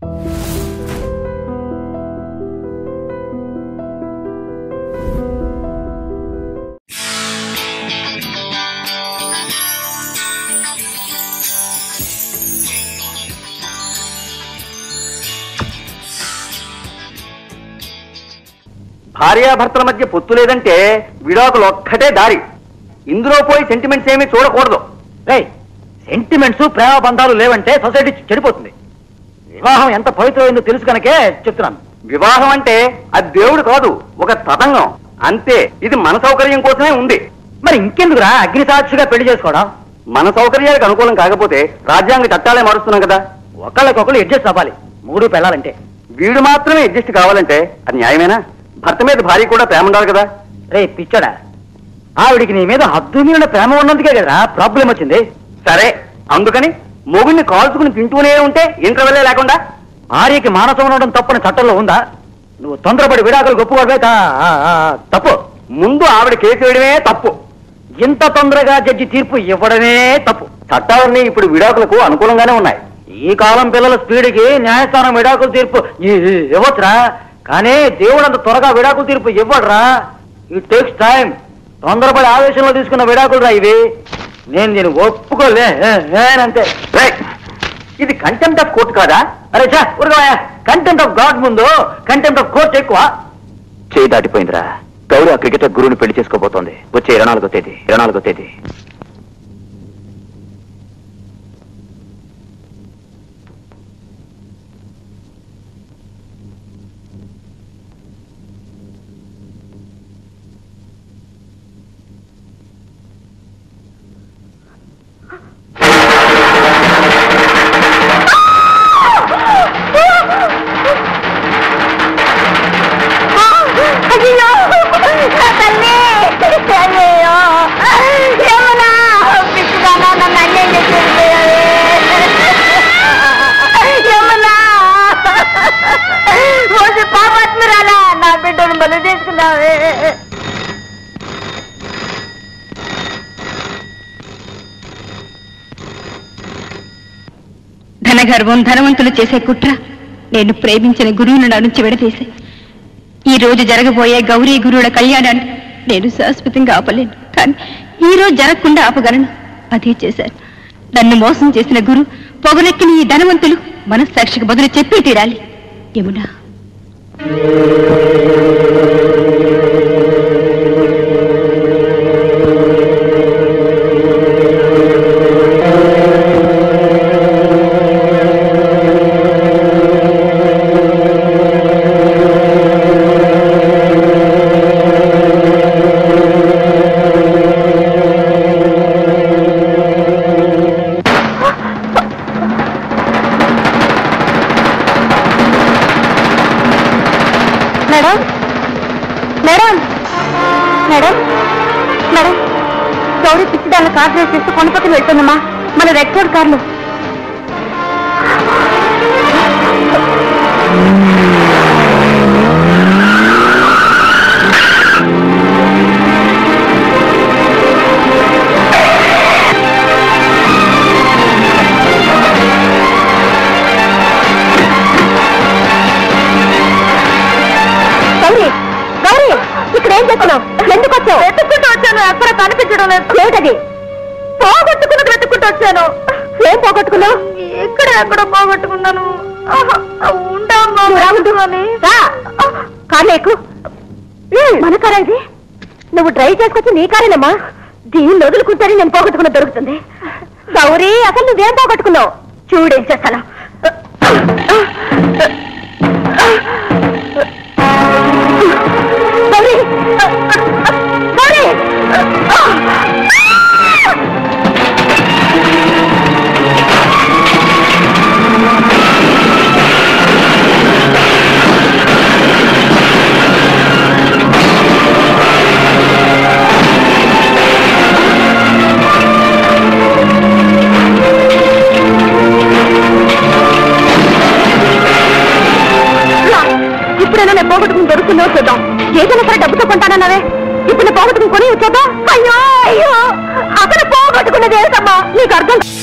భార్యాభర్తల మధ్య పొత్తు లేదంటే విడాకులు ఒక్కటే దారి ఇందులో పోయి సెంటిమెంట్స్ ఏమీ చూడకూడదు సెంటిమెంట్స్ ప్రేమ బంధాలు లేవంటే సొసైటీ చెడిపోతుంది వివాహం ఎంత పవిత్రమైందో తెలుసు కనుకే చెప్తున్నాను వివాహం అంటే అది దేవుడు కాదు ఒక తతంగం అంతే ఇది మన సౌకర్యం కోసమే ఉంది మరి ఇంకెందుకురా అగ్ని సాక్షిగా పెళ్లి చేసుకోవడం మన సౌకర్యాలకు అనుకూలం కాకపోతే రాజ్యాంగ చట్టాలే మారుస్తున్నాం కదా ఒకళ్ళకొకళ్ళు అడ్జస్ట్ అవ్వాలి మూడు పెళ్ళాలంటే వీడు మాత్రమే అడ్జస్ట్ కావాలంటే అది న్యాయమేనా భర్త మీద భార్య కూడా ప్రేమ ఉండాలి కదా రే పిచ్చడా ఆవిడికి నీ మీద హద్దు మీద ప్రేమ ఉన్నందుకే కదరా ప్రాబ్లం వచ్చింది సరే అందుకని మొగుడిని కాల్చుకుని తింటూనే ఉంటే ఇంటర్వెల్లే లేకుండా భార్యకి మానసం ఉండడం తప్పని చట్టంలో ఉందా నువ్వు తొందరపడి విడాకులు గొప్పవాడివే తప్పు ముందు ఆవిడ కేసు వేయడమే తప్పు ఇంత తొందరగా జడ్జి తీర్పు ఇవ్వడమే తప్పు చట్టాలన్నీ ఇప్పుడు విడాకులకు అనుకూలంగానే ఉన్నాయి ఈ కాలం పిల్లల స్పీడ్కి న్యాయస్థానం విడాకుల తీర్పు ఇ- ఇ- ఇవ్వచ్చురా కానీ దేవుడు అంత త్వరగా విడాకుల తీర్పు ఇవ్వడురా ఇట్ టేక్స్ టైం తొందరపడి ఆవేశంలో తీసుకున్న విడాకులు రా ఇవి నేను దీన్ని ఒప్పుకోలే అంతే రేయ్, ఇది కంటెంప్ట్ ఆఫ్ కోర్టు కాదా అరే చా ఉరగవయ్యా కంటెంట్ ఆఫ్ గాడ్ ముందు కంటెంట్ ఆఫ్ కోర్ట్ ఎక్కువ చేయి దాటిపోయిందిరా గౌరీ ఆ క్రికెటర్ గురువుని పెళ్లి చేసుకోబోతోంది వచ్చే ఇరవై నాలుగో తేదీ ఇరవై నాలుగో తేదీ అయ్యో నా తల్లి అయ్యో ఏమన్నా పిచ్చిదానా నన్ను అన్యాయం చేసింది ఏమన్నా రోజు పాపాత్మరాలా నా బిడ్డను బలి చేసుకున్నావే ధనగర్వం ధనవంతులు చేసే కుట్ర నేను ప్రేమించిన గురువును నా నుంచి విడదీసి ఈ రోజు జరగబోయే గౌరీ గురువుల కళ్యాణాన్ని నేను శాశ్వతంగా ఆపలేను కానీ ఈ రోజు జరగకుండా ఆపగలను అదే చేశారు నన్ను మోసం చేసిన గురు పొగరెక్కిన ఈ ధనవంతులు మనస్సాక్షికి బదులు చెప్పి తీరాలి Yamuna madam madam madam madam Gauri పిచ్చిదాన్ని కార్ డ్రైవ్ చేస్తూ కొండ పక్కన వెళ్తుందమ్మా మన రెడ్ రోడ్ కార్లు గౌరీ గౌరీ ఇక్కడ ఏం చేస్తున్నావు ఎందుకు వచ్చావు వెతుక్కుంటూ వచ్చాను ఎక్కడ కనిపించడం లేదు ఏమిటది పోగొట్టుకున్నది వెతుక్కుంటూ వచ్చాను ఏం పోగొట్టుకున్నావు ఇక్కడ ఎక్కడ పోగొట్టుకున్నాను ఉండమ్మా కార్ లేకు మన కారా ఇది నువ్వు డ్రైవ్ చేసుకొచ్చి నీ కారేనమ్మా దీన్ని వదులుకుంటేనే నేను పోగొట్టుకున్న దొరుకుతుంది గౌరీ అసలు నువ్వేం పోగొట్టుకున్నావు చూడేం చేస్తాను గౌరీ గౌరీ రా, ఇప్పుడైనా నేను పోగొట్టుకుని దొరుకుతుందో చూద్దాం ఏదైనా సరే డబ్బుతో కొంటానన్నావే ఇప్పుడు నేను పోగొట్టుకుని కొని చూద్దాం అయ్యో అయ్యో అక్కడ పోగొట్టుకున్నది ఏంటమ్మా నీకు అర్థం కా-